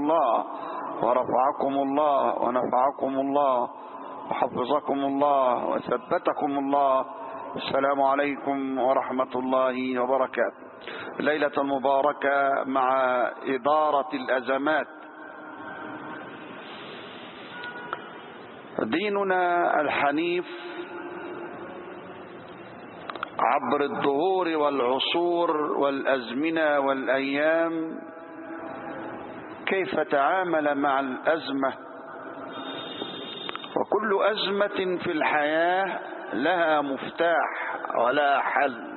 الله ورفعكم الله ونفعكم الله وحفظكم الله وثبتكم الله السلام عليكم ورحمة الله وبركاته ليلة المباركة مع إدارة الأزمات ديننا الحنيف عبر الدهور والعصور والأزمنة والأيام كيف تعامل مع الأزمة وكل أزمة في الحياة لها مفتاح ولا حل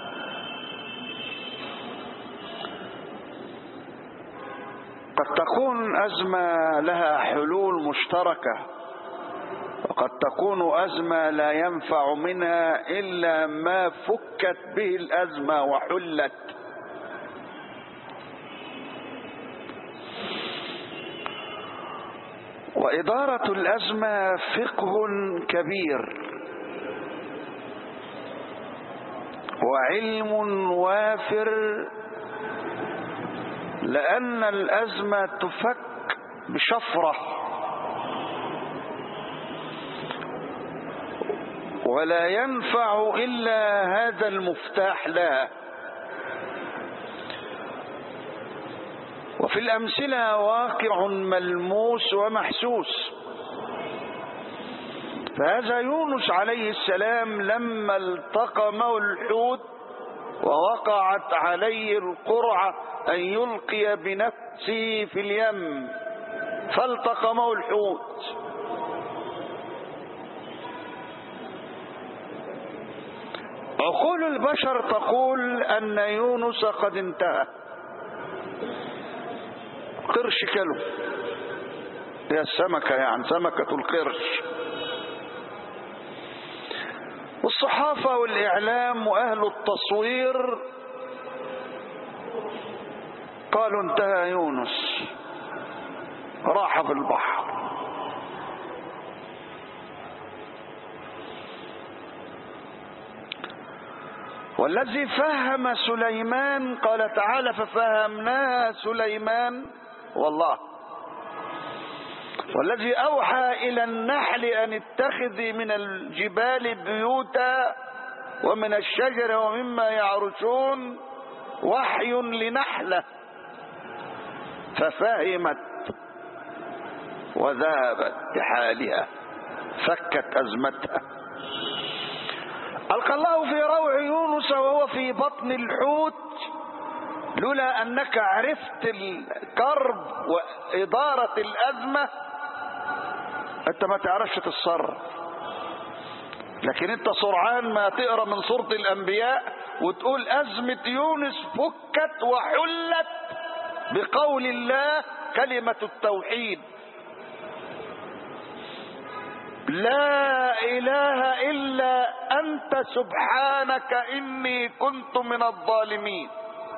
قد تكون أزمة لها حلول مشتركة وقد تكون أزمة لا ينفع منها إلا ما فكت به الأزمة وحلت وإدارة الأزمة فقه كبير وعلم وافر لأن الأزمة تفك بشفرة ولا ينفع إلا هذا المفتاح لها وفي الأمثلة واقع ملموس ومحسوس فهذا يونس عليه السلام لما التقمه الحوت ووقعت عليه القرعة أن يلقي بنفسه في اليم فالتقمه الحوت عقول البشر تقول أن يونس قد انتهى قرش كلو هي السمكة يعني سمكة القرش والصحافة والإعلام وأهل التصوير قالوا انتهى يونس راح في البحر والذي فهم سليمان قال تعالى ففهمناها سليمان والله والذي أوحى إلى النحل أن اتخذي من الجبال بيوتا ومن الشجر ومما يعرشون وحي لنحلة ففهمت وذهبت بحالها فكت أزمتها ألقى الله في روع يونس وهو في بطن الحوت لولا أنك عرفت الكرب وإدارة الأزمة أنت ما تعرفش تتصرف لكن أنت سرعان ما تقرأ من سورة الأنبياء وتقول أزمة يونس فكت وحلت بقول الله كلمة التوحيد لا إله إلا أنت سبحانك إني كنت من الظالمين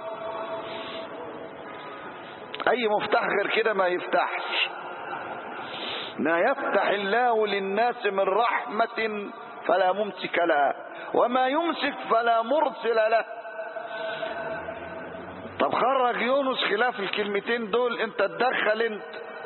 أي مفتاح غير كده ما يفتحش ما يفتح الله للناس من رحمة فلا ممسك لها وما يمسك فلا مرسل له طب خرج يونس خلاف الكلمتين دول انت تدخل انت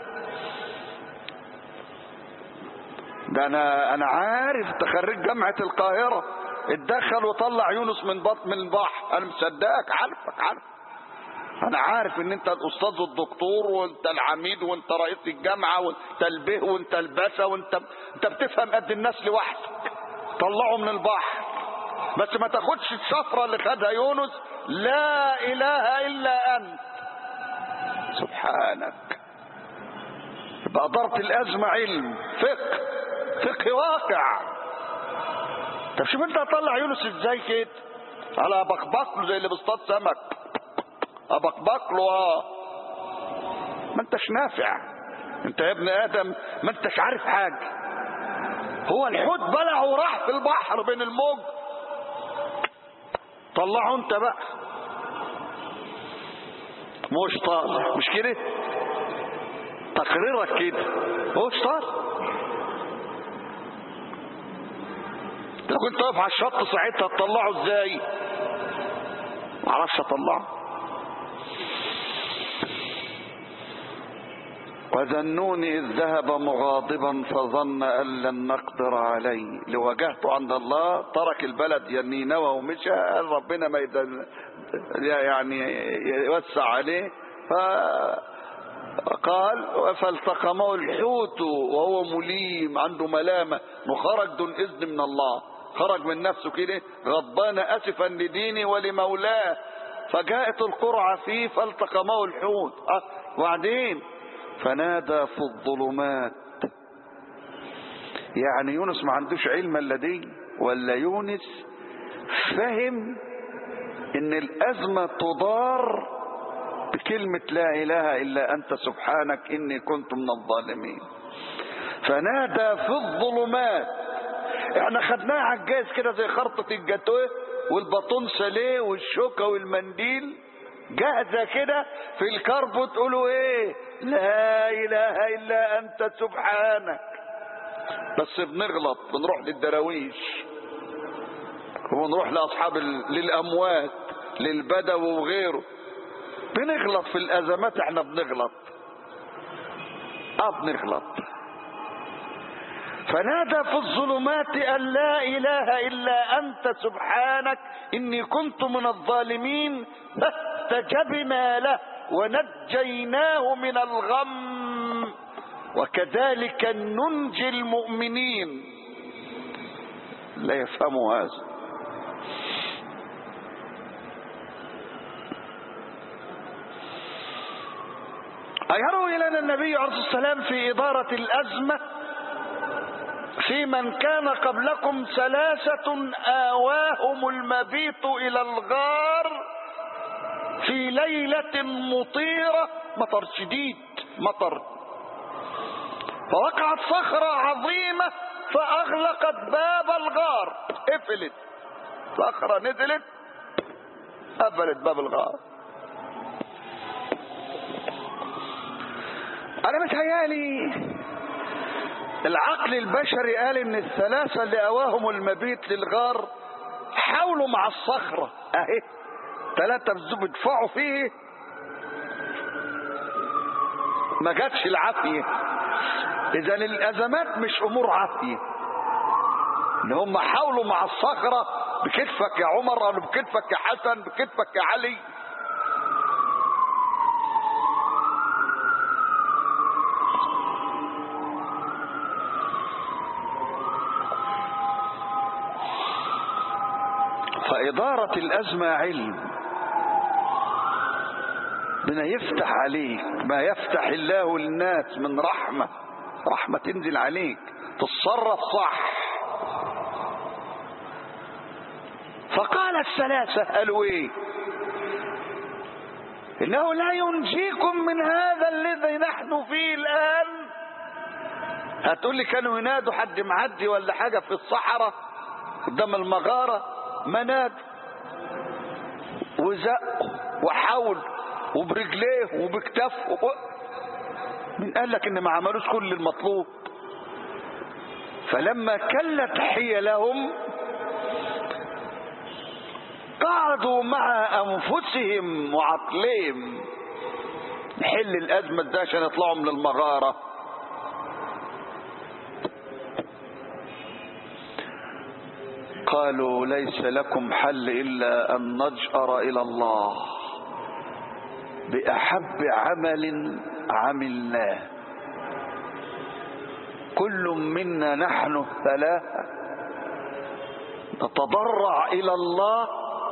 ده انا انا عارف تخرج جامعة القاهرة اتدخل وطلع يونس من بطن من البحر انا مصدقك عارفك عارف انا عارف ان انت الاستاذ والدكتور وانت العميد وانت رئيس الجامعة وانت البه وانت الباشا وانت انت بتفهم قد الناس لوحدك طلعه من البحر بس ما تاخدش الشفرة اللي خدها يونس لا اله الا انت سبحانك يبقى ادارة الازمة علم فقه فقه واقع طب شوف انت هتطلع يونس ازاي كده على بقبق له زي اللي بيصطاد سمك ابقبق له اه ما انتش نافع انت يا ابن ادم ما انتش عارف حاجه هو الحوت بلع وراح في البحر بين الموج طلعه انت بقى مش طالع مش كده تقريرك كده مش طالع لو كنت واقف على الشط ساعتها تطلعه ازاي معرفش اطلعه وذنون إذ ذهب مغاضبا فظن أن لن نقدر عليه لوجهته عند الله ترك البلد يا نينوى ومشى قال ربنا ما يدن يعني يوسع عليه فقال فالتقمه الحوت وهو مليم عنده ملامة وخرج دون إذن من الله خرج من نفسه كده غضبان أسفا لدينه ولمولاه فجاءت القرعة فيه فالتقمه الحوت أه وبعدين فنادى في الظلمات يعني يونس ما عندوش علم الا دي ولا يونس فهم ان الازمه تدار بكلمه لا اله الا انت سبحانك اني كنت من الظالمين فنادى في الظلمات احنا خدناها على الجاز كده زي خرطه الجاتوه والباطون ساليه والشوكه والمنديل جاهزه كده في الكرب تقولوا ايه لا اله الا انت سبحانك بس بنغلط بنروح للدراويش ونروح لاصحاب ال... للاموات للبدو وغيره بنغلط في الازمات احنا بنغلط اه بنغلط فنادى في الظلمات ان لا اله الا انت سبحانك اني كنت من الظالمين فاستجبنا له ونجيناه من الغم وكذلك ننجي المؤمنين لا يفهموا هذا يروي لنا النبي عليه الصلاة والسلام في إدارة الأزمة في من كان قبلكم ثلاثة آواهم المبيت إلى الغار في ليلة مطيرة مطر شديد مطر فوقعت صخرة عظيمة فأغلقت باب الغار قفلت صخرة نزلت قفلت باب الغار أنا متهيالي العقل البشري قال إن الثلاثة اللي أواهم المبيت للغار حاولوا مع الصخرة أهي ثلاثة بيدفعوا فيه ما جاتش العافية إذا الأزمات مش أمور عافية إن هم حاولوا مع الصخرة بكتفك يا عمر أو بكتفك يا حسن بكتفك يا علي فإدارة الأزمة علم ربنا يفتح عليك ما يفتح الله للناس من رحمة رحمة تنزل عليك تتصرف صح فقال الثلاثة قالوا ايه انه لا ينجيكم من هذا الذي نحن فيه الان هتقول لي كانوا ينادوا حد معدي ولا حاجة في الصحراء قدام المغارة ما نادوا وزقوا وحاولوا وبرجليه وبكتفه وب... من قال لك ان ما عملوش كل المطلوب فلما كلت حيلهم قعدوا مع انفسهم وعقلهم نحل الازمه ده عشان يطلعوا من المغاره قالوا ليس لكم حل الا ان نجأر الى الله بأحب عمل عملناه كل منا نحن الثلاثة نتضرع إلى الله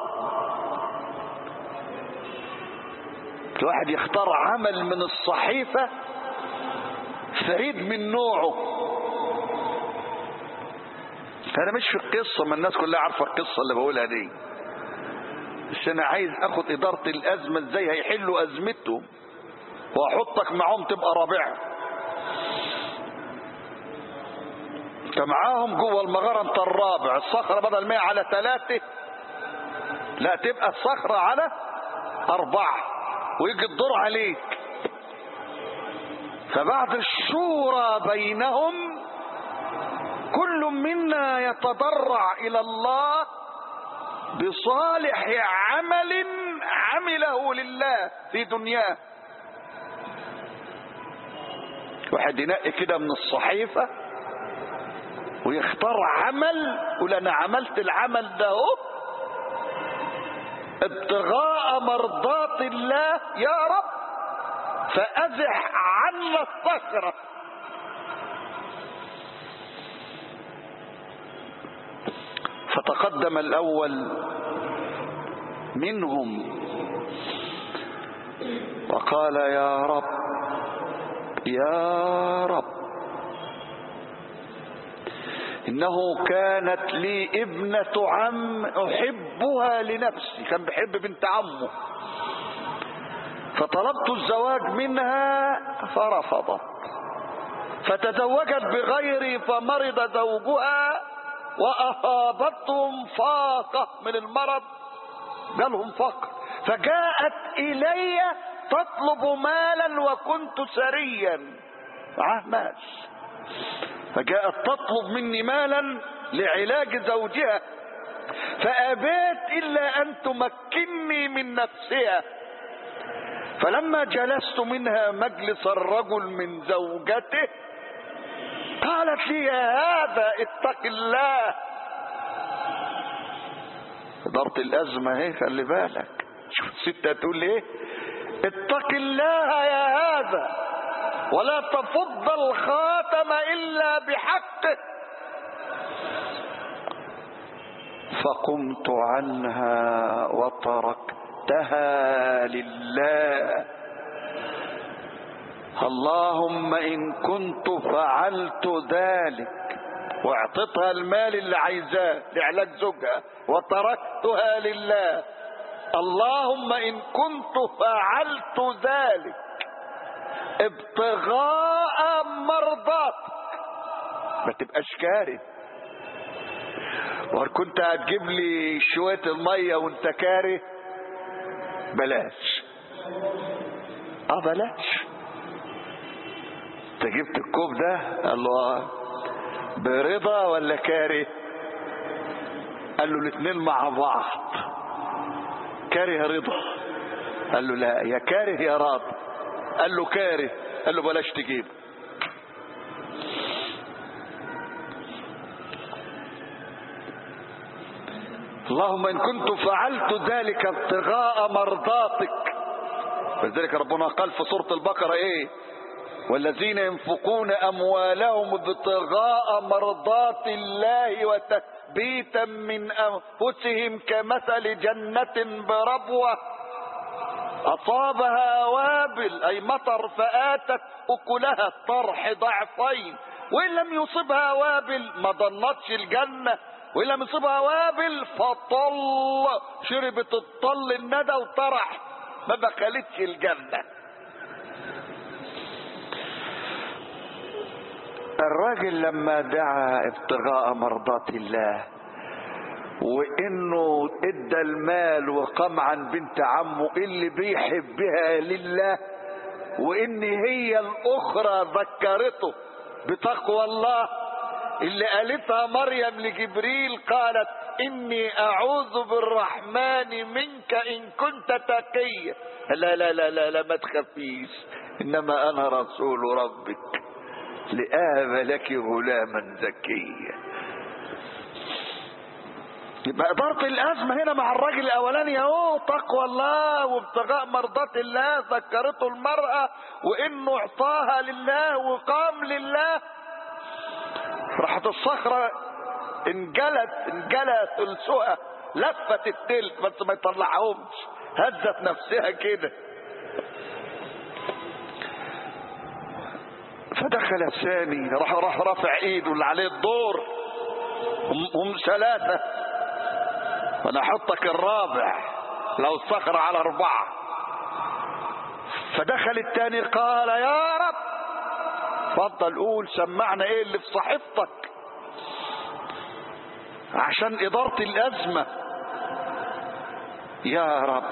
الواحد يختار عمل من الصحيفة فريد من نوعه أنا مش في القصة ما الناس كلها عارفة القصة اللي بقولها دي بس انا عايز اخد ادارة الازمة ازاي هيحلوا ازمتهم واحطك معاهم تبقى رابعة انت معاهم جوه المغارة انت الرابع الصخرة بدل ما هي على ثلاثة لا تبقى الصخرة على اربعة ويجي الدور عليك فبعد الشورى بينهم كل منا يتضرع الى الله بصالح عمل عمله لله في دنياه واحد ينقي كده من الصحيفة ويختار عمل يقول انا عملت العمل ده اهو ابتغاء مرضات الله يا رب فازح عنا الصخرة فتقدم الاول منهم وقال يا رب يا رب انه كانت لي ابنة عم احبها لنفسي كان بيحب بنت عمه فطلبت الزواج منها فرفضت فتزوجت بغيري فمرض زوجها واصابتهم فاقة من المرض جالهم فقر فجاءت الي تطلب مالا وكنت سريا معاه مال فجاءت تطلب مني مالا لعلاج زوجها فأبيت إلا أن تمكنني من نفسها فلما جلست منها مجلس الرجل من زوجته قالت لي يا هذا اتق الله إدارة الأزمة اهي خلي بالك شوف الستة تقول ايه اتق الله يا هذا ولا تفض الخاتم إلا بحقه فقمت عنها وتركتها لله اللهم إن كنت فعلت ذلك واعطيتها المال اللي عايزاه لعلاج زوجها وتركتها لله اللهم إن كنت فعلت ذلك ابتغاء مرضاتك ما تبقاش كاره وكنت هتجيب لي شوية المية وانت كاره بلاش اه بلاش انت جبت الكوب ده قال له آه. برضا ولا كاره قال له الاثنين مع بعض كاره رضا قال له لا يا كاره يا راضي قال له كاره قال له بلاش تجيب اللهم ان كنت فعلت ذلك ابتغاء مرضاتك ولذلك ربنا قال في سورة البقرة ايه والذين ينفقون اموالهم ابتغاء مرضات الله وتثبيتا من انفسهم كمثل جنة بربوة اصابها وابل اي مطر فاتت اكلها الطرح ضعفين وان لم يصبها وابل ما ضنتش الجنة وان لم يصبها وابل فطل شربت الطل الندى وطرح ما دخلتش الجنة الراجل لما دعا ابتغاء مرضات الله وانه ادى المال وقام عن بنت عمه اللي بيحبها لله وان هي الاخرى ذكرته بتقوى الله اللي قالتها مريم لجبريل قالت اني اعوذ بالرحمن منك ان كنت تقيا لا لا لا لا لا ما تخافيش انما انا رسول ربك لآب لك غلاما زكيا يبقى إدارة الأزمة هنا مع الراجل الأولاني أهو تقوى الله وابتغاء مرضات الله ذكرته المرأة وإنه إعطاها لله وقام لله راحت الصخرة انجلت انجلت ثلثها لفت التلت بس ما يطلعهمش هزت نفسها كده فدخل الثاني راح راح رافع ايده اللي عليه الدور هم, هم ثلاثة وانا احطك الرابع لو الصخرة على اربعة فدخل الثاني قال يا رب فضل قول سمعنا ايه اللي في صحيفتك عشان ادارة الازمة يا رب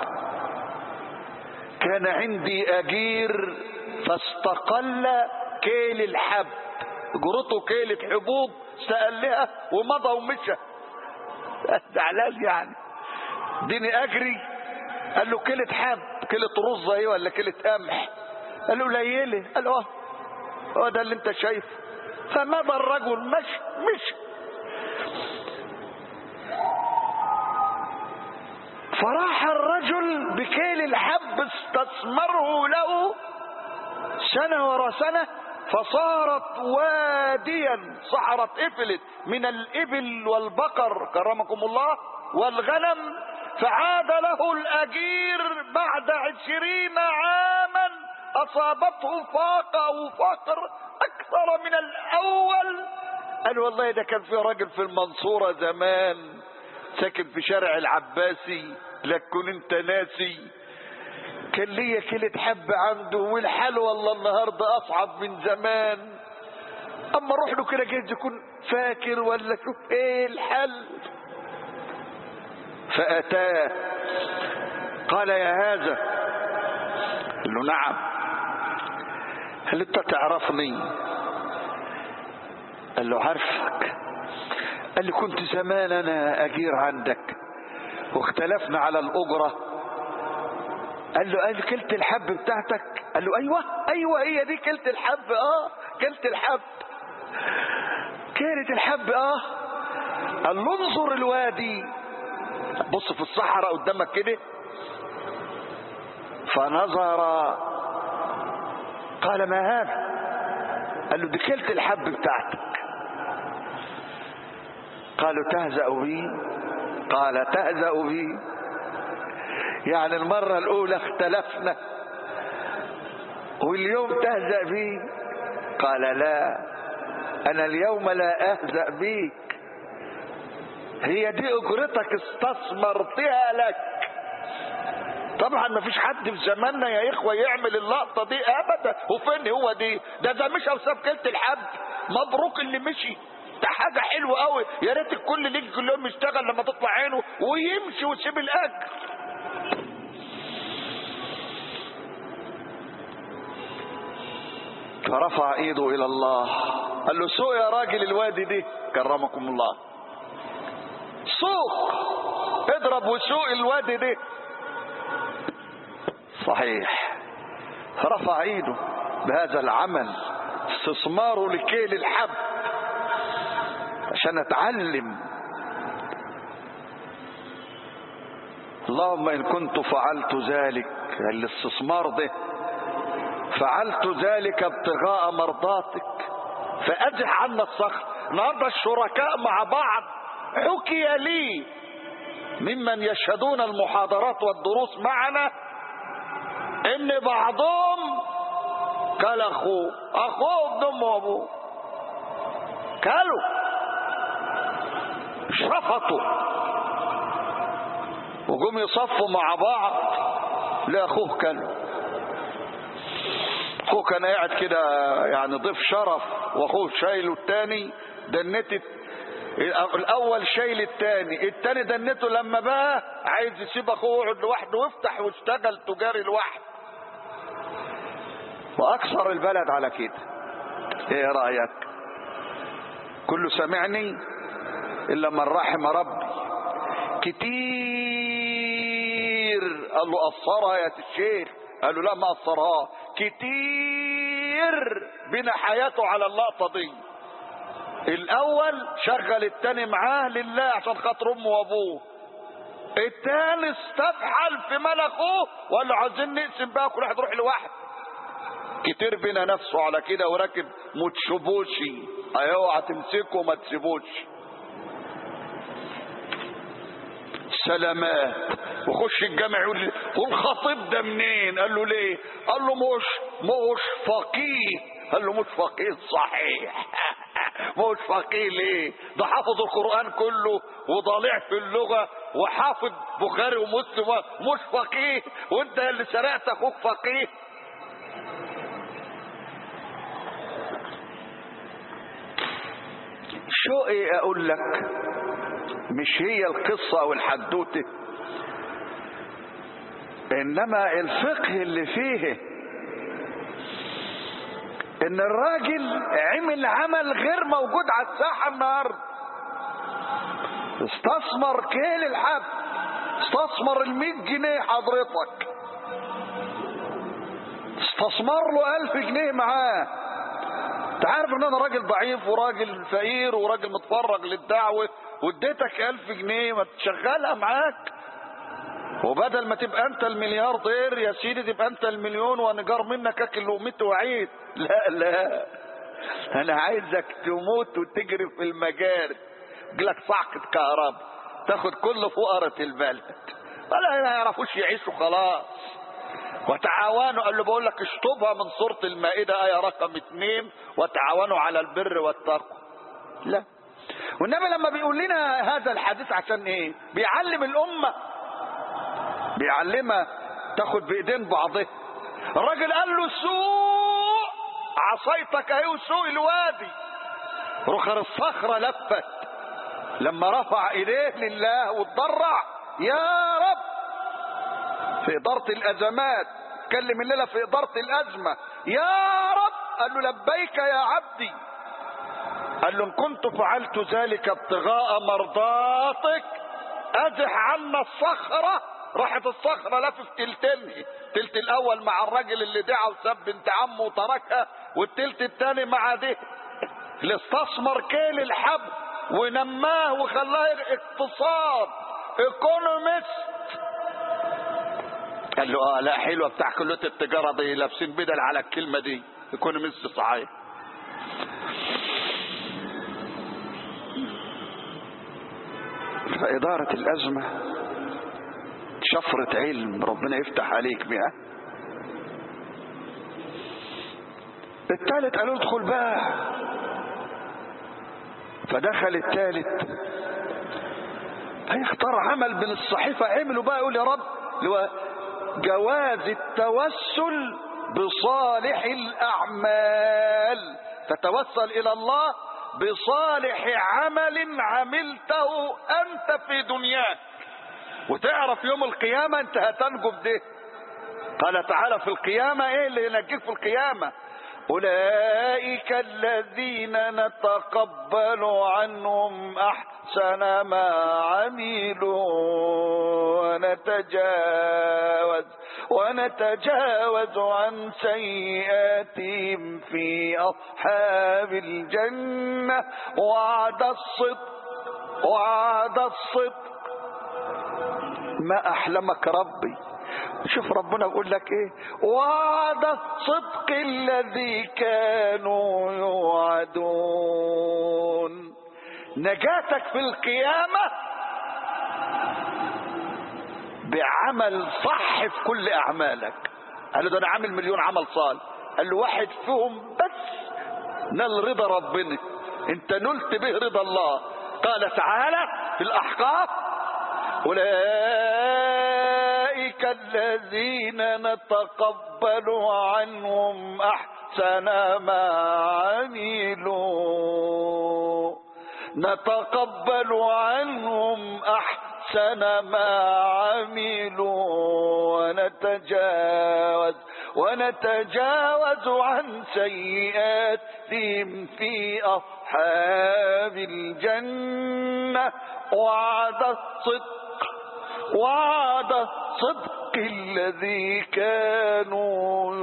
كان عندي اجير فاستقل كيل الحب جرته كيلة حبوب سأل لها ومضى ومشى زعلان يعني اديني اجري قال له كيلة حب كيلة رز ايه ولا كيلة قمح قال له قليلة قال له اه هو ده اللي انت شايفه فمضى الرجل مشي مشي فراح الرجل بكيل الحب استثمره له سنة ورا سنة فصارت واديا صحرت افلت من الابل والبقر كرمكم الله والغنم فعاد له الاجير بعد عشرين عاما اصابته فاقة وفقر اكثر من الاول قال والله ده كان في راجل في المنصورة زمان ساكن في شارع العباسي لا تكون انت ناسي كان ليا كيلة حب عنده والحال والله النهاردة أصعب من زمان أما أروح له كده جايز يكون فاكر ولا شوف إيه الحل فأتاه قال يا هذا قال له نعم هل أنت تعرفني قال له عارفك قال لي كنت زمان أنا أجير عندك واختلفنا على الأجرة قال له قال كلت الحب بتاعتك قال له ايوه ايوه هي دي كلت الحب اه كلت الحب كانت الحب اه قال له انظر الوادي بص في الصحراء قدامك كده فنظر قال ما هذا قال له دي كلت الحب بتاعتك قالوا تهزأ بي قال تهزأ بي يعني المرة الأولى اختلفنا واليوم تهزأ بي قال لا أنا اليوم لا أهزأ بيك هي دي أجرتك استثمرتها لك طبعا ما فيش حد في زماننا يا إخوة يعمل اللقطة دي أبدا وفين هو دي ده ده مش أوساب كلة الحب مبروك اللي مشي ده حاجة حلوة قوي يا ريت الكل اللي يجي كل يوم يشتغل لما تطلع عينه ويمشي ويسيب الأجر فرفع ايده الى الله قال له سوق يا راجل الوادي دي كرمكم الله سوق اضرب وسوق الوادي دي صحيح رفع ايده بهذا العمل استثماره لكيل الحب عشان اتعلم اللهم ان كنت فعلت ذلك الاستثمار ده فعلت ذلك ابتغاء مرضاتك فأزح عنا الصخر النهارده الشركاء مع بعض حكي لي ممن يشهدون المحاضرات والدروس معنا ان بعضهم قال اخوه اخوه ابن امه وابوه كلوا شفطوا وجم يصفوا مع بعض لاخوه كلوا اخوه كان قاعد كده يعني ضيف شرف واخوه شايله التاني دنتت الاول شايل التاني التاني دنته لما بقى عايز يسيب اخوه يقعد لوحده ويفتح ويشتغل تجاري لوحده واكثر البلد على كده ايه رايك كله سمعني الا من رحم ربي كتير قال له قصرها يا الشيخ قال له لا ما قصرها كتير بنى حياته على اللقطه دي الاول شغل التاني معاه لله عشان خاطر امه وابوه التاني استفحل في مال اخوه وقال له عايزين نقسم بقى كل واحد يروح لوحده كتير بنا نفسه على كده وراكب متشبوشي اوعى تمسكه وما تسيبوش سلامات وخش الجامع يقول لي والخطيب ده منين قال له ليه قال له مش مش فقيه قال له مش فقيه صحيح مش فقيه ليه ده حافظ القرآن كله وضالع في اللغة وحافظ بخاري ومسلم مش فقيه وانت اللي سرقت اخوك فقيه شو ايه اقول لك مش هي القصة او الحدوتة انما الفقه اللي فيه ان الراجل عمل عمل غير موجود على الساحة النهاردة استثمر كيل الحب استثمر المية جنيه حضرتك استثمر له الف جنيه معاه انت عارف ان انا راجل ضعيف وراجل فقير وراجل متفرغ للدعوة واديتك الف جنيه ما تشغلها معاك وبدل ما تبقى انت الملياردير يا سيدي تبقى انت المليون ونجار منك اكل لقمت وعيد لا لا انا عايزك تموت وتجري في المجاري يجيلك صعقة كهرباء تاخد كل فقرة البلد ولا ما يعرفوش يعيشوا خلاص وتعاونوا قال له بقول لك اشطبها من سورة المائدة آية رقم اتنين وتعاونوا على البر والتقوى لا والنبي لما بيقول لنا هذا الحديث عشان ايه بيعلم الأمة بيعلمها تاخد بايدين بعضها الراجل قال له سوء عصيتك اهي وسوء الوادي رخر الصخرة لفت لما رفع ايديه لله واتضرع يا رب في إدارة الأزمات كلم الليلة في إدارة الأزمة يا رب قال له لبيك يا عبدي قال له إن كنت فعلت ذلك ابتغاء مرضاتك أزح عنا الصخرة راحت الصخرة لفف تلتين تلت الأول مع الراجل اللي دعا وساب بنت عمه وتركها والتلت الثاني مع ده اللي استثمر كيل الحب ونماه وخلاه اقتصاد ايكونومست قال له اه لا حلوه بتاع كليه التجاره دي لابسين بدل على الكلمه دي ايكونومست صحيح فإدارة الأزمة شفرة علم ربنا يفتح عليك بها الثالث قالوا ادخل بقى فدخل الثالث هيختار عمل من الصحيفة عملوا بقى يقول يا رب اللي جواز التوسل بصالح الأعمال فتوسل إلى الله بصالح عمل عملته أنت في دنياك وتعرف يوم القيامة أنت هتنجو بده قال تعالى في القيامة إيه اللي ينجيك في القيامة أولئك الذين نتقبل عنهم أحسن ما عملوا ونتجاوز ونتجاوز عن سيئاتهم في أصحاب الجنة وعد الصدق وعد الصدق ما أحلمك ربي شوف ربنا يقول لك ايه وعد الصدق الذي كانوا يوعدون نجاتك في القيامة بعمل صح في كل اعمالك قال له ده انا عامل مليون عمل صالح قال له واحد فيهم بس نال رضا ربنا انت نلت به رضا الله قال تعالى في الاحقاف أولئك الذين نتقبل عنهم أحسن ما عملوا نتقبل عنهم أحسن ما عملوا ونتجاوز ونتجاوز عن سيئاتهم في أصحاب الجنة وعد الصدق وعد الصدق الذي كانوا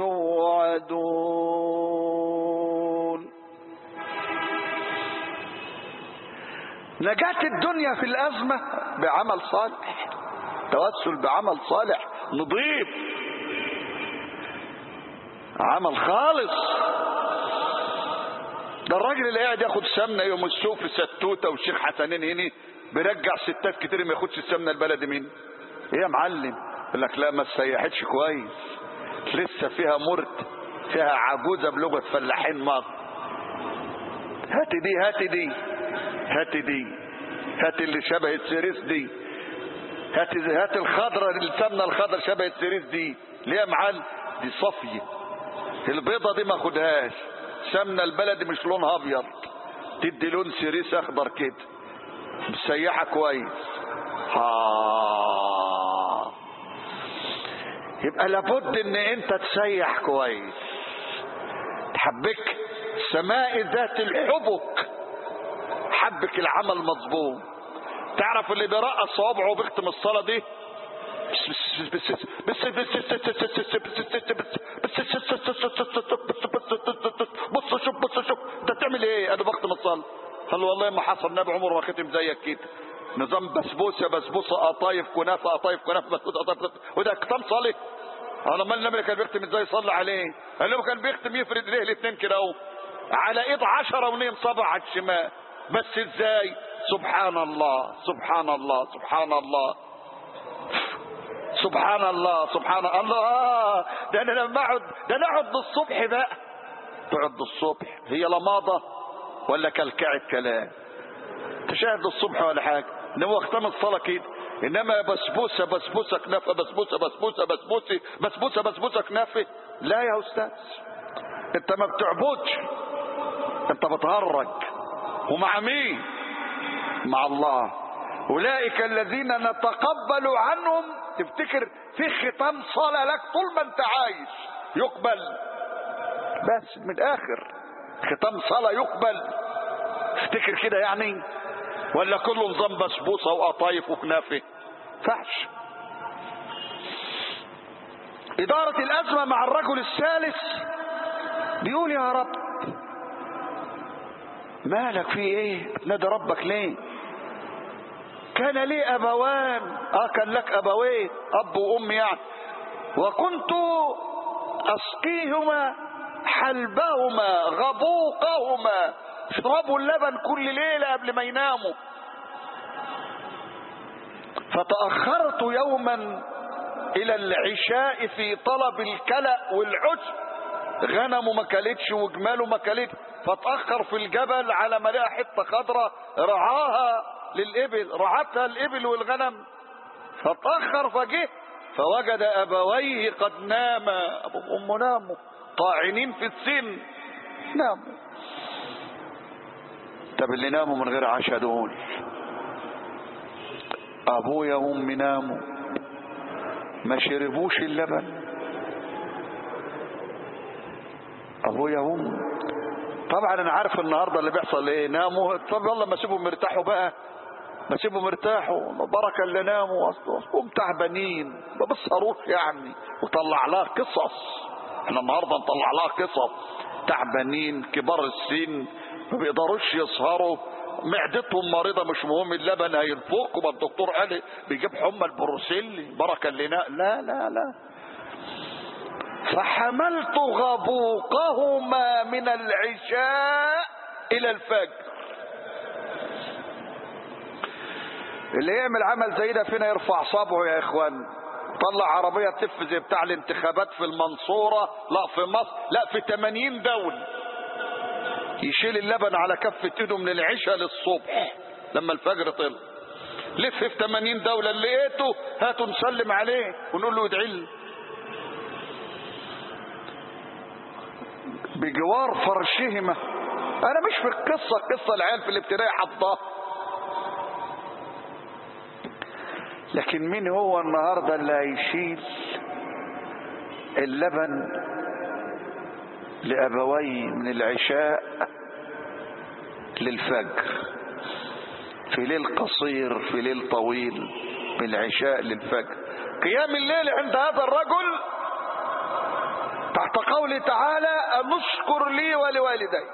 يوعدون نجاة الدنيا في الأزمة بعمل صالح توسل بعمل صالح نضيف عمل خالص ده الراجل اللي قاعد ياخد سمنه يوم السوق في ستوته والشيخ حسنين هنا بيرجع ستات كتير ما ياخدش السمنه البلدي مين ايه يا معلم يقول لك لا ما تسيحتش كويس لسه فيها مرت فيها عجوزه بلغه فلاحين مصر هات دي هات دي هات دي هات اللي شبه السيريس دي هات هات الخضره السمنه الخضر شبه السيريس دي ليه يا معلم دي صفيه البيضه دي ما خدهاش سمنه البلدي مش لونها ابيض تدي لون سيريس اخضر كده مسيحه كويس ها يبقى لابد ان انت تسيح كويس تحبك سماء ذات الحبك حبك العمل مظبوط تعرف اللي بيرقص صوابعه وبيختم الصلاه دي بس بس بس بص شوف بص شوف حصل قال له والله ما حصل نبي عمره ما ختم زيك كده نظام بسبوسه بسبوسه قطايف كنافه قطايف كنافه بسبوسه قطايف وده ختم صلاه انا ما النبي كان بيختم ازاي يصلي عليه قال له كان بيختم يفرد ايديه الاثنين كده اهو على ايد عشرة ونين صبع على الشمال بس ازاي سبحان الله سبحان الله سبحان الله سبحان الله سبحان الله ده انا لما اقعد ده انا اقعد للصبح بقى تقعد للصبح هي لماضه ولا كلكعه كلام تشاهد للصبح ولا حاجه انما ختم الصلاه كده انما بسبوسه بسبوسه كنافه بسبوسه بسبوسه بسبوسه بسبوسه بسبوسه كنافه لا يا استاذ انت ما بتعبدش انت بتهرج ومع مين مع الله اولئك الذين نتقبل عنهم تفتكر في ختام صلاه لك طول ما انت عايش يقبل بس من الاخر ختام صلاه يقبل افتكر كده يعني ولا كله نظام بسبوسه وقطايف وكنافه فحش إدارة الأزمة مع الرجل الثالث بيقول يا رب مالك في ايه نادى ربك ليه كان لي أبوان آه كان لك أبوين أب وأم يعني وكنت أسقيهما حلبهما غبوقهما اشربوا اللبن كل ليلة قبل ما يناموا فتأخرت يوما إلى العشاء في طلب الكلأ والعشب غنمه ما كلتش وجماله ما كلتش فتأخر في الجبل على ما لقى حتة خضراء رعاها للإبل رعتها الإبل والغنم فتأخر فجه فوجد أبويه قد ناما أبو أم ناموا طاعنين في السن ناموا طب اللي ناموا من غير عشاء دول ابويا وامي ناموا ما شربوش اللبن ابويا وامي طبعا انا عارف النهارده اللي بيحصل ايه ناموا طب يلا ما سيبهم يرتاحوا بقى ما سيبهم يرتاحوا بركه اللي ناموا اصلهم تعبانين ما بسهروش يعني وطلع لها قصص احنا النهارده نطلع لها قصص تعبانين كبار السن ما بيقدروش يسهروا معدتهم مريضة مش مهم اللبن هينفوق ما الدكتور قال بيجيب حمى البروسيلي بركة لنا لا لا لا فحملت غبوقهما من العشاء إلى الفجر اللي يعمل عمل زي ده فينا يرفع صبعه يا اخوان طلع عربية تلف زي بتاع الانتخابات في المنصورة لا في مصر لا في 80 دولة يشيل اللبن على كفة ايده من العشاء للصبح لما الفجر طلع لف في 80 دولة اللي لقيته هاتوا نسلم عليه ونقول له ادعي لي بجوار فرشهما انا مش في القصة قصة العيال في الابتدائي حطاه لكن مين هو النهاردة اللي هيشيل اللبن لأبوي من العشاء للفجر في ليل قصير في ليل طويل من العشاء للفجر قيام الليل عند هذا الرجل تحت قوله تعالى نشكر لي ولوالديك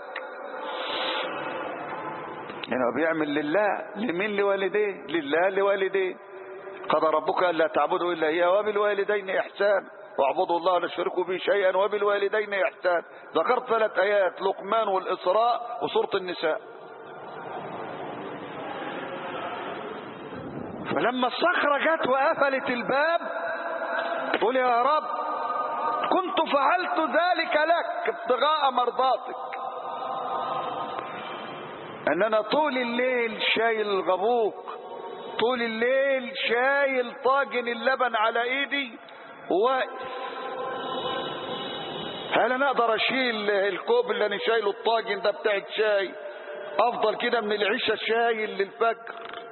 يعني هو بيعمل لله لمين لوالديه لله لوالديه قضى ربك الا تعبدوا الا اياه وبالوالدين احسانا واعبدوا الله لا تشركوا به شيئا وبالوالدين احسانا ذكرت ثلاث ايات لقمان والاسراء وسوره النساء فلما الصخرة جت وقفلت الباب قول يا رب كنت فعلت ذلك لك ابتغاء مرضاتك ان انا طول الليل شايل الغبوق طول الليل شايل طاجن اللبن على ايدي وواقف هل انا اقدر اشيل الكوب اللي انا شايله الطاجن ده بتاع الشاي افضل كده من العشاء شايل للفجر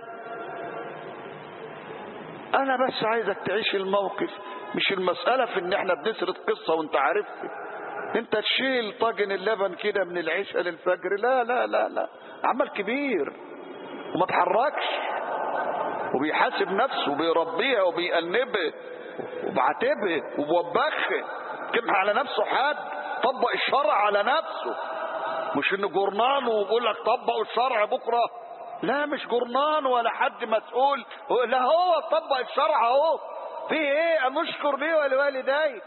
انا بس عايزك تعيش الموقف مش المسألة في ان احنا بنسرد قصة وانت عارفها انت تشيل طاجن اللبن كده من العشاء للفجر لا لا لا لا عمل كبير وما تحركش وبيحاسب نفسه وبيربيها وبيأنبها وبعاتبها وبوبخها كمح على نفسه حد طبق الشرع على نفسه مش انه جورنان وبقول لك طبقوا الشرع بكره لا مش جورنان ولا حد مسؤول لا هو طبق الشرع اهو في ايه نشكر ليه ولوالديك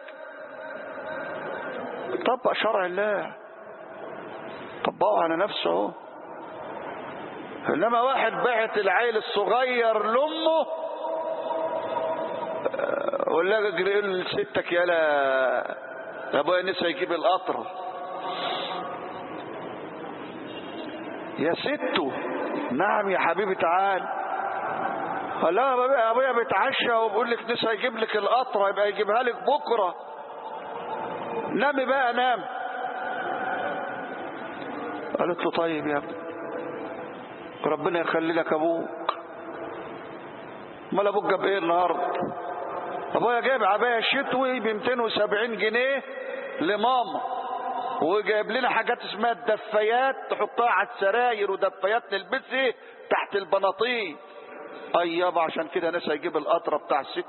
طبق شرع الله طبقه على نفسه اهو انما واحد بعت العيل الصغير لامه ولا يقول ستك يلا ابويا نسى يجيب القطر يا ستو نعم يا حبيبي تعال قال لا ابويا بيتعشى وبيقول لك نسى يجيب لك القطره يبقى يجيبها لك بكره نامي بقى نام قالت له طيب يا ابني ربنا يخلي لك ابوك امال ابوك جاب ايه النهارده ابويا جايب عبايه شتوي ب 270 جنيه لماما وجايب لنا حاجات اسمها الدفايات تحطها على السراير ودفايات نلبسها تحت البناطيل اي يابا عشان كده ناس هيجيب القطره بتاع الست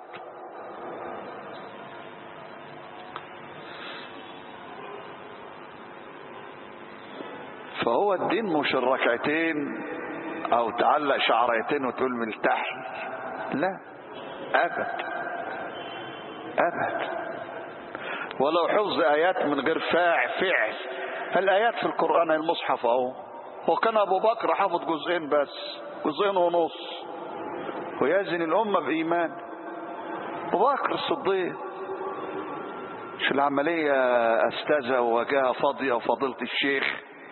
فهو الدين مش الركعتين او تعلق شعريتين وتقول ملتحي لا ابد ابد ولو حفظ ايات من غير فاع فعل الايات في القران المصحف اهو وكان ابو بكر حافظ جزئين بس جزئين ونص ويزن الامه بايمان ابو بكر الصديق مش العمليه استاذه ووجهها فاضيه وفضيله الشيخ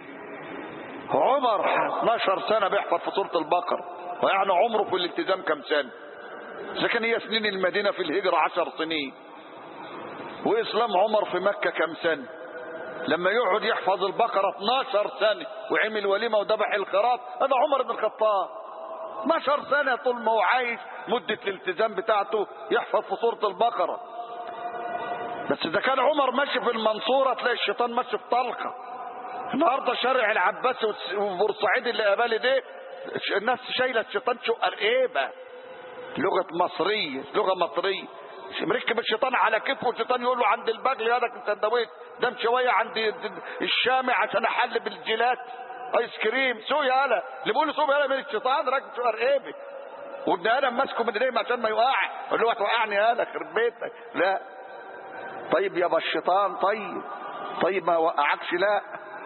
عمر 12 سنه بيحفظ في سوره البقره ويعني عمره في الالتزام كم سنه اذا كان هي سنين المدينه في الهجره 10 سنين واسلام عمر في مكة كم سنة لما يقعد يحفظ البقرة 12 سنة وعمل وليمة وذبح الخراف هذا عمر بن الخطاب 12 سنة طول ما هو عايش مدة الالتزام بتاعته يحفظ في سورة البقرة بس إذا كان عمر ماشي في المنصورة تلاقي الشيطان ماشي في طلقة النهارده شارع العباس وبورسعيد اللي قبالي دي الناس شايله الشيطان شو قرقيبه لغه مصريه لغه مصريه مركب الشيطان على كتفه والشيطان يقول له عند البجل هذا السندويش دم شويه عند الشامع عشان احل بالجيلات ايس كريم سوق يا هلا اللي بيقول له سوق يا هلا من الشيطان راجل شو قرقيبه وابن ادم ماسكه من ايديه عشان ما يوقع يقول له هتوقعني يا هلا خرب بيتك لا طيب يابا الشيطان طيب طيب ما وقعكش لا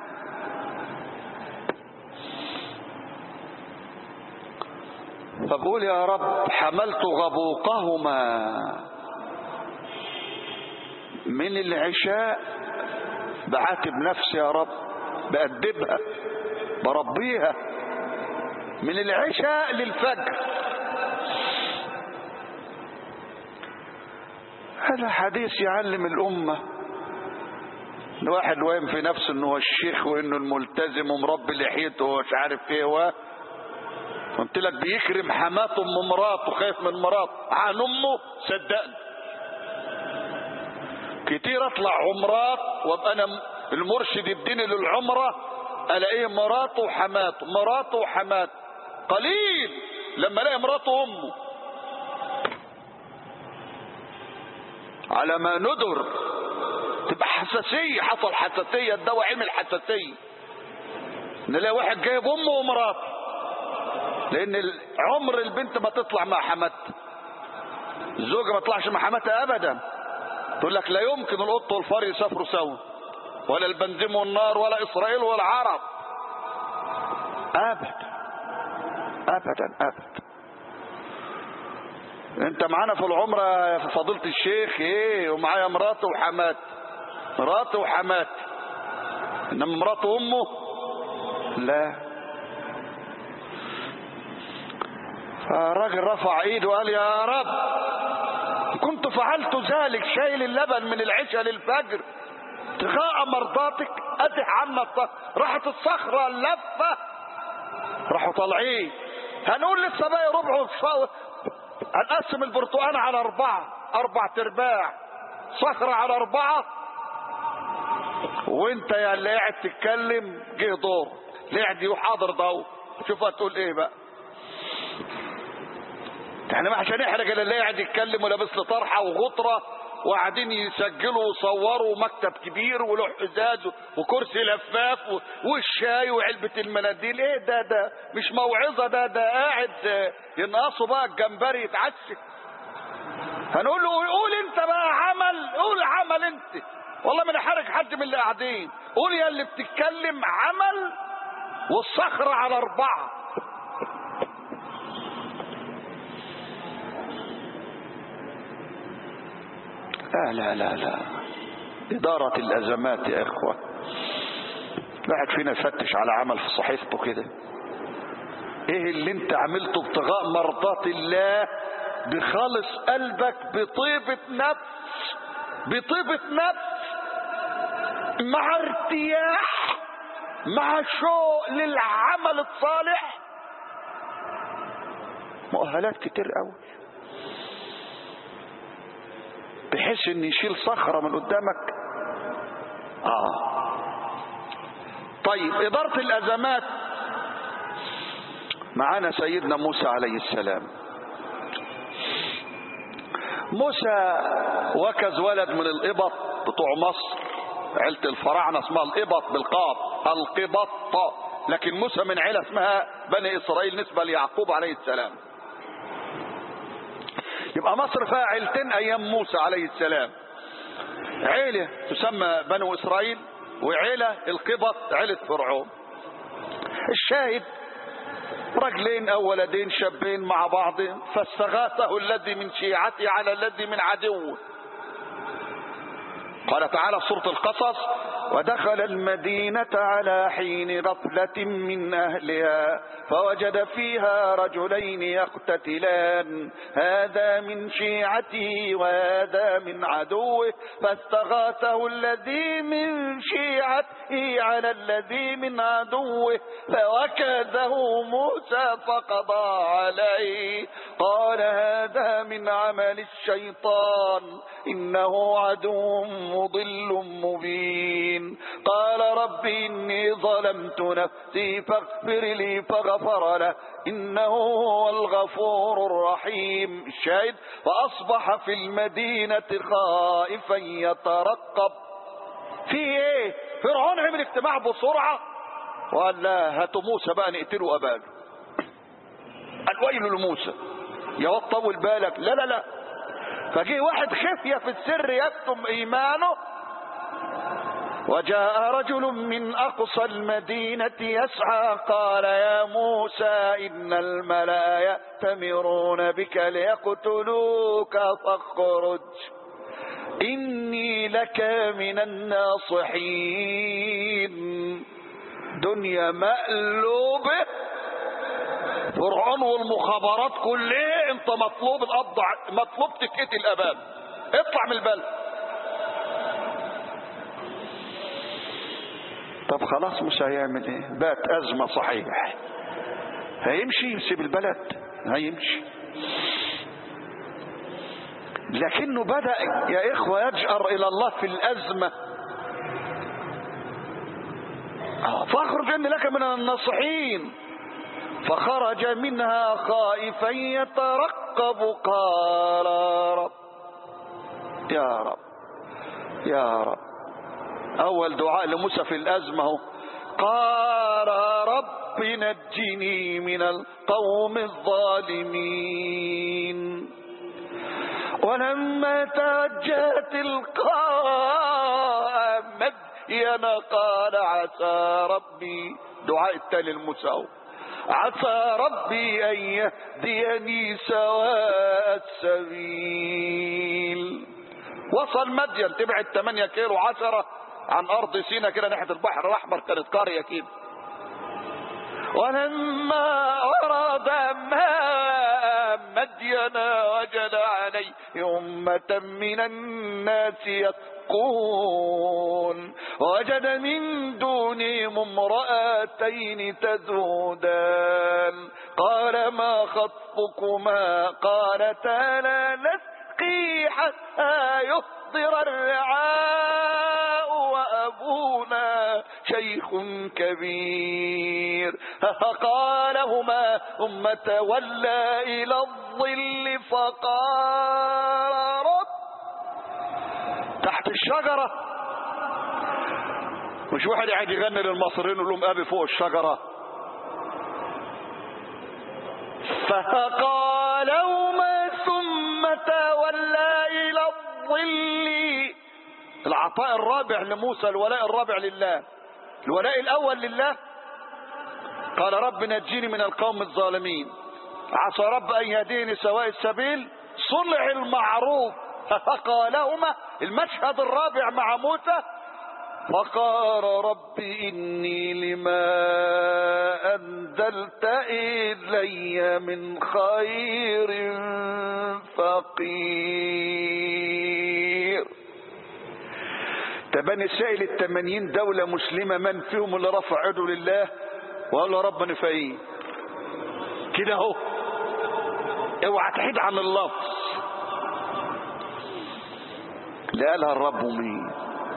فبقول يا رب حملت غبوقهما من العشاء بعاتب نفسي يا رب بأدبها بربيها من العشاء للفجر هذا حديث يعلم الأمة الواحد واهم في نفسه انه هو الشيخ وانه الملتزم ومربي لحيته ومش عارف ايه و قلت لك بيكرم حماته ام مراته خايف من مراته عن امه صدقني كتير اطلع عمرات وابقى انا المرشد يديني للعمره الاقيه مراته وحماته مراته وحماته قليل لما الاقي مراته امه على ما ندر تبقى حساسيه حصل حساسيه الدواء علم الحساسيه نلاقي واحد جايب امه ومراته لان عمر البنت ما تطلع مع حماتها الزوجه ما تطلعش مع حماتها ابدا تقول لك لا يمكن القط والفار يسافروا سوا ولا البنزيم والنار ولا اسرائيل ولا العرب ابدا ابدا ابدا انت معانا في العمره يا فضيله الشيخ ايه ومعايا مراته وحماتي مراته وحماتي انما مراته امه لا فالراجل رفع ايده وقال يا رب كنت فعلت ذلك شايل اللبن من العشاء للفجر ابتغاء مرضاتك ادح عنا الصخرة راحت الصخرة اللفة راحوا طالعين هنقول لسه باقي ربع هنقسم البرتقال على أربعة أربع ترباع صخرة على أربعة وأنت يا اللي قاعد تتكلم جه دور اللي قاعد يحاضر ضو شوف هتقول إيه بقى احنا ما عشان نحرج اللي قاعد يتكلم ولابس له طرحه وغطره وقاعدين يسجلوا ويصوروا مكتب كبير ولوح ازاز وكرسي لفاف والشاي وعلبه المناديل ايه ده ده مش موعظه ده ده قاعد ينقصوا بقى الجمبري يتعشى هنقول له قول انت بقى عمل قول عمل انت والله ما نحرج حد من اللي قاعدين قول يا اللي بتتكلم عمل والصخرة على أربعة لا لا لا لا إدارة الأزمات يا إخوة الواحد فينا يفتش على عمل في صحيفته كده ايه اللي انت عملته ابتغاء مرضات الله بخالص قلبك بطيبة نفس بطيبة نفس مع ارتياح مع شوق للعمل الصالح مؤهلات كتير قوي بحيث ان يشيل صخرة من قدامك اه طيب ادارة الازمات معانا سيدنا موسى عليه السلام موسى وكز ولد من القبط بتوع مصر عيلة الفراعنة اسمها القبط بالقاف القبط لكن موسى من عيلة اسمها بني إسرائيل نسبة ليعقوب عليه السلام يبقى مصر فيها عيلتين أيام موسى عليه السلام عيلة تسمى بنو إسرائيل وعيلة القبط عيلة فرعون الشاهد رجلين او ولدين شابين مع بعض فاستغاثه الذي من شيعته على الذي من عدوه قال تعالى سورة القصص ودخل المدينة على حين غفلة من أهلها فوجد فيها رجلين يقتتلان هذا من شيعته وهذا من عدوه فاستغاثه الذي من شيعته على الذي من عدوه فوكذه موسى فقضى عليه قال هذا من عمل الشيطان إنه عدو مضل مبين قال رب إني ظلمت نفسي فاغفر لي فغفر له إنه هو الغفور الرحيم الشاهد فأصبح في المدينة خائفا يترقب في ايه فرعون عمل اجتماع بسرعة وقال لا هاتوا موسى بقى نقتلوا أباله الويل لموسى يا واد طول بالك لا لا لا فجه واحد خفية في السر يكتم إيمانه وجاء رجل من أقصى المدينة يسعى قال يا موسى إن الملأ يأتمرون بك ليقتلوك فاخرج إني لك من الناصحين دنيا مقلوبة فرعون والمخابرات كلها انت مطلوب القبض مطلوب تتقتل اباب اطلع من البلد طب خلاص مش هيعمل ايه بات ازمة صحيح هيمشي يسيب البلد هيمشي لكنه بدأ يا إخوة يجأر إلى الله في الأزمة فاخرج إني لك من الناصحين فخرج منها خائفا يترقب قال رب يا رب يا رب أول دعاء لموسى في الأزمة هو قال رب نجني من القوم الظالمين ولما توجه تلقاء مدين قال عسى ربي دعاء التالي المساو عسى ربي أن يهديني سواء السبيل وصل مدين تبعد 8 كيلو عشرة عن أرض سينا كده ناحية البحر الأحمر كانت قرية كده ولما ورد ماء مدين وجد عليه أمة من الناس يتقون وجد من دونهم امرأتين تذودان قال ما خطبكما قالتا لا نسقي حتى يصدر الرعاء وأبونا شيخ كبير فقالهما ثم تولى إلى الظل فقال رب الشجرة مش واحد قاعد يغني للمصريين يقول لهم ابي فوق الشجرة فقالهما ثم تولى الى الظل العطاء الرابع لموسى الولاء الرابع لله الولاء الاول لله قال رب نجيني من القوم الظالمين عسى رب ان يهديني سواء السبيل صنع المعروف فقالهما المشهد الرابع مع موسى فقال رب إني لما أنزلت إلي من خير فقير تبني سائل التمانين دولة مسلمة من فيهم اللي رفع يده لله وقال له ربنا فقير كده اهو اوعى تحيد عن اللفظ لا قالها الرب مين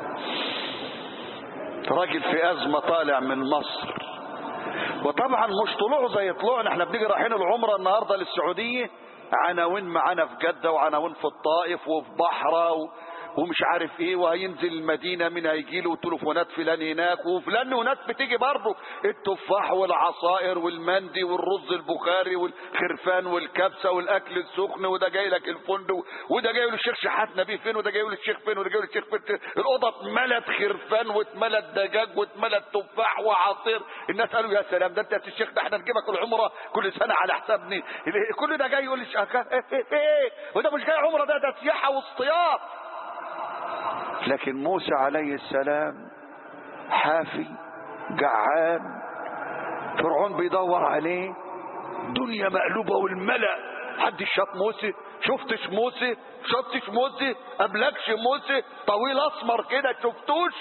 راجل في أزمة طالع من مصر وطبعا مش طلوعه زي طلوعنا احنا بنيجي رايحين العمرة النهاردة للسعودية عناوين معانا في جدة وعناوين في الطائف وفي بحرة و... ومش عارف ايه وهينزل المدينة من هيجي له تليفونات فلان هناك وفلان وناس بتيجي برضه التفاح والعصائر والمندي والرز البخاري والخرفان والكبسة والاكل السخن وده جاي لك الفندق وده جاي له الشيخ شحاتنا بيه فين وده جاي له الشيخ فين وده جاي له الشيخ فين الاوضه اتملت خرفان واتملت دجاج واتملت تفاح وعصير الناس قالوا يا سلام ده انت يا الشيخ ده احنا نجيبك العمره كل سنه على حسابني كل ده جاي يقول لي ايه ايه ايه وده مش جاي عمره ده ده سياحه واصطياد لكن موسى عليه السلام حافي جعان فرعون بيدور عليه دنيا مقلوبة والملأ حد شاف موسى شفتش موسى شفتش موسى قبلكش موسى طويل اسمر كده شفتوش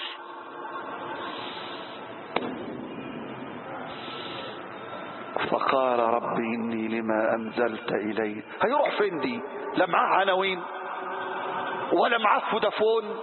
فقال رب اني لما انزلت الي هيروح فين دي لا معاه عناوين ولا معاه فودافون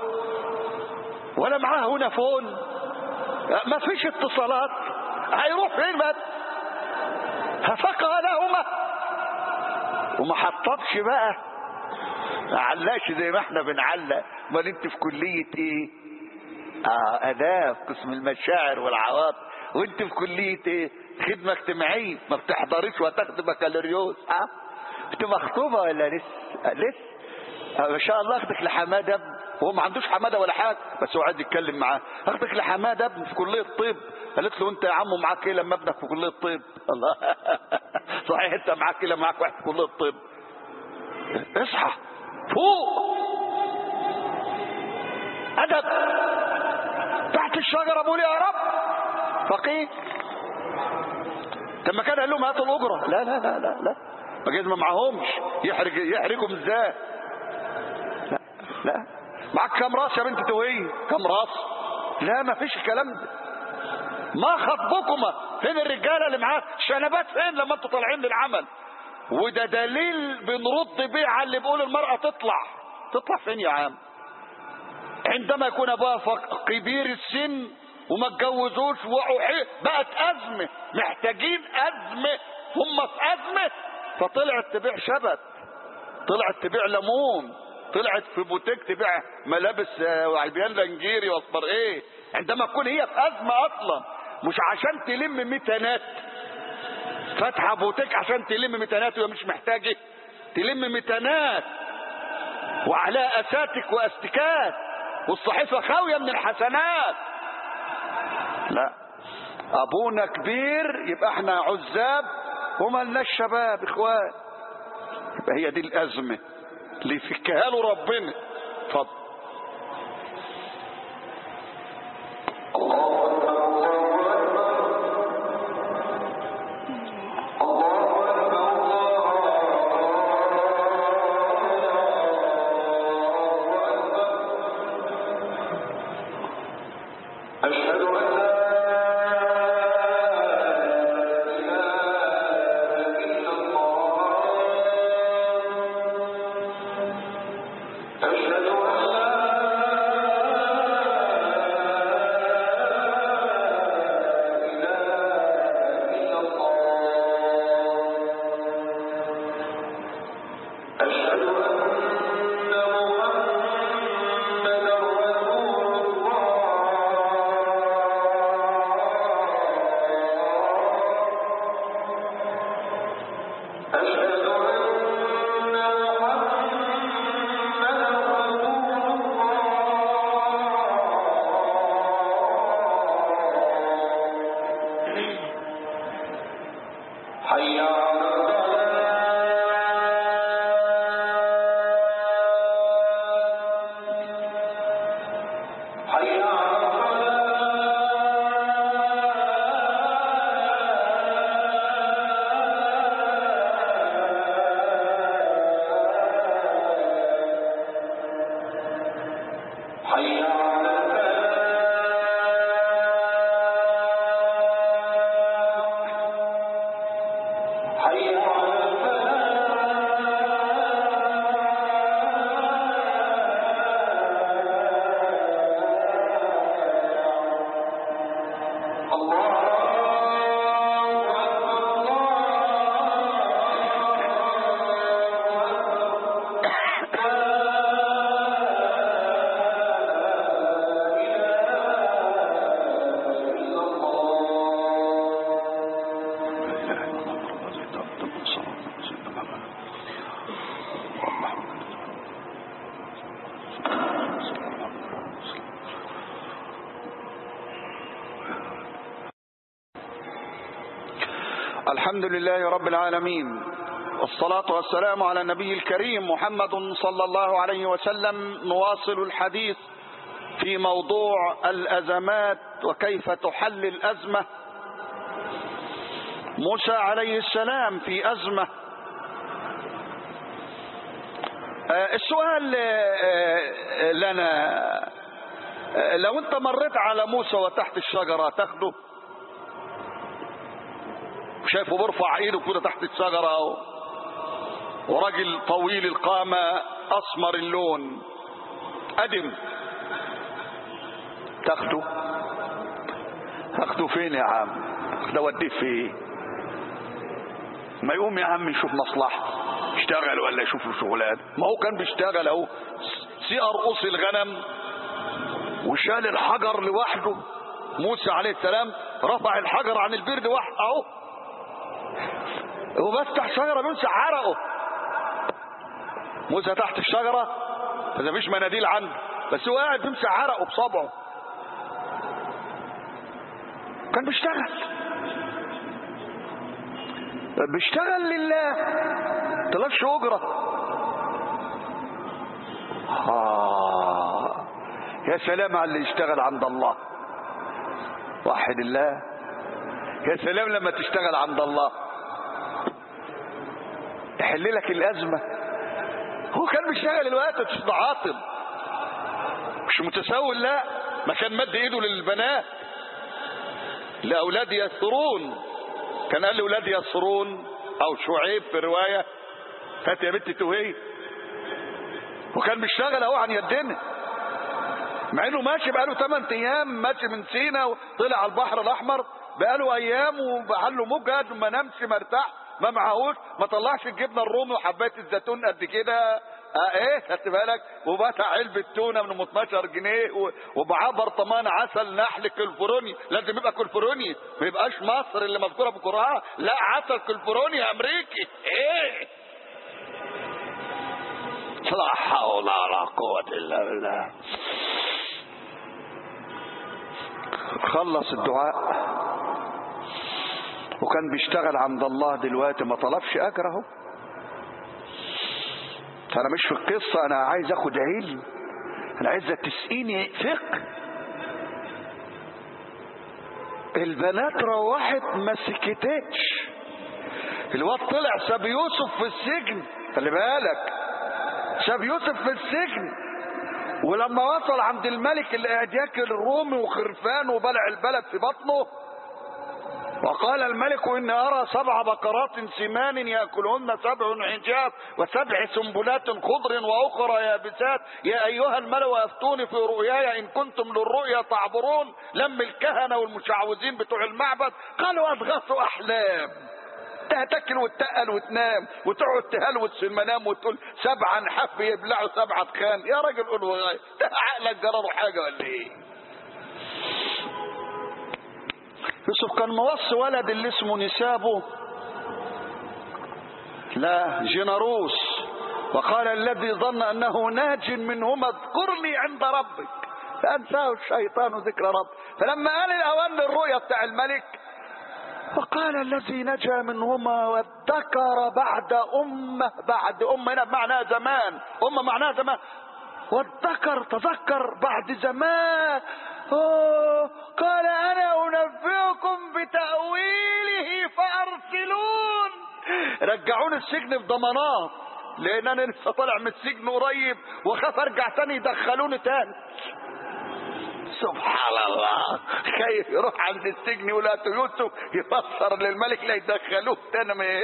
ولا معاه هونافون ما فيش اتصالات هيروح فين بس فقال لهما وما حطبش بقى ما علاش زي ما احنا بنعلق امال انت في كلية ايه اه اداب قسم المشاعر والعواطف وانت في كلية ايه خدمة اجتماعية ما بتحضريش وتاخد بكالوريوس اه انت مخطوبة ولا لسه لسه ما شاء الله اخدك لحماده ابن وهو ما عندوش حماده ولا حاجه بس هو عايز يتكلم معاه اخدك لحماده ابن في كليه طب قالت له انت يا عمو معاك ايه لما ابنك في كليه طب الله صحيح انت معاك ايه لما معاك واحد في كليه طب اصحى فوق ادب تحت الشجره بقول يا رب فقيه لما كان قال لهم هاتوا الاجره لا لا لا لا لا ما ما معاهمش يحرج يحرجهم ازاي لا لا معاك كام راس يا بنت توهية كام راس لا ما فيش الكلام ده ما خطبكما فين الرجاله اللي معاك شنبات فين لما انتوا طالعين للعمل وده دليل بنرد بيه على اللي بيقول المرأة تطلع تطلع فين يا عم عندما يكون ابوها كبير السن وما اتجوزوش وقعوا بقت ازمه محتاجين ازمه هم في ازمه فطلعت تبيع شبت طلعت تبيع ليمون طلعت في بوتيك تبيع ملابس وعلبيان لنجيري واصبر ايه عندما تكون هي في ازمه اصلا مش عشان تلم ميتانات فاتحه بوتيك عشان تلم ميتانات وهي مش محتاجه تلم ميتانات وعلى اساتك واستكات والصحيفه خاويه من الحسنات لا ابونا كبير يبقى احنا عزاب وما لناش شباب اخوان يبقى هي دي الازمه اللي يفكها له ربنا اتفضل أشهد أن لا إله إلا الله أشهد أن لا الحمد لله رب العالمين والصلاة والسلام على النبي الكريم محمد صلى الله عليه وسلم نواصل الحديث في موضوع الأزمات وكيف تحل الأزمة موسى عليه السلام في أزمة آه، السؤال آه، لنا آه، لو انت مريت على موسى وتحت الشجرة تاخده شايفه بيرفع ايده كده تحت الشجرة اهو وراجل طويل القامة اسمر اللون ادم تاخده تاخده فين يا عم ده وديه فين ما يقوم يا عم يشوف مصلحته يشتغل ولا يشوف له شغلانه ما هو كان بيشتغل اهو سقى رؤوس الغنم وشال الحجر لوحده موسى عليه السلام رفع الحجر عن البير لوحده اهو هو بس تحت شجره بيمسح عرقه موسى تحت الشجره ما فيش مناديل عنده بس هو قاعد بيمسح عرقه بصبعه كان بيشتغل بيشتغل لله طلبش اجره آه. يا سلام على اللي يشتغل عند الله وحد الله يا سلام لما تشتغل عند الله يحل لك الازمه هو كان بيشتغل الوقت مش متعاطل مش متسول لا ما كان مد ايده للبنات لاولاد يسرون كان قال لاولاد يسرون او شعيب في روايه فات يا بنت توهي وكان بيشتغل اهو عن يدنا مع انه ماشي بقاله 8 ايام ماشي من سينا وطلع على البحر الاحمر بقاله ايام وبقاله مجهد وما نامش ما ارتاح ما معهوش ما طلعش الجبنه الرومي وحبات الزيتون قد كده اه ايه خدت بالك وبتع علبه تونه من 12 جنيه و- ومعاه برطمان عسل نحل كالفروني لازم يبقى كالفروني ما يبقاش مصر اللي مذكوره في القران لا عسل كالفروني امريكي ايه لا حول ولا قوه الا بالله خلص الدعاء وكان بيشتغل عند الله دلوقتي ما طلبش اجر اهو انا مش في القصه انا عايز اخد علم انا عايزه تسقيني فقه البنات روحت ما سكتتش الواد طلع ساب يوسف في السجن خلي بالك ساب يوسف في السجن ولما وصل عند الملك اللي قاعد ياكل الرومي وخرفان وبلع البلد في بطنه وقال الملك إني أرى سبع بقرات سمان يأكلهن سبع عجاف وسبع سنبلات خضر وأخرى يابسات يا أيها الملأ أفتوني في رؤياي إن كنتم للرؤيا تعبرون لم الكهنة والمشعوذين بتوع المعبد قالوا أضغاث أحلام تاكل وتتقل وتنام وتقعد تهلوس في المنام وتقول سبعة نحف يبلعوا سبعة خان يا راجل قول وغاية ده عقلك جرى حاجة ولا ايه يوسف كان موصي ولد اللي اسمه نسابه لا جنروس وقال الذي ظن انه ناج منهما اذكرني عند ربك فانساه الشيطان ذكر رب فلما قال الاوان للرؤيا بتاع الملك فقال الذي نجا منهما وادكر بعد امه بعد امه هنا بمعنى زمان امه معناها زمان وادكر تذكر بعد زمان أوه قال انا انبئكم بتاويله فارسلون رجعوني السجن بضمانات لان انا لسه طالع من السجن قريب واخاف ارجع تاني يدخلوني تاني سبحان الله خايف يروح عند السجن يقول يوسف يفسر للملك لا يدخلوه تاني ما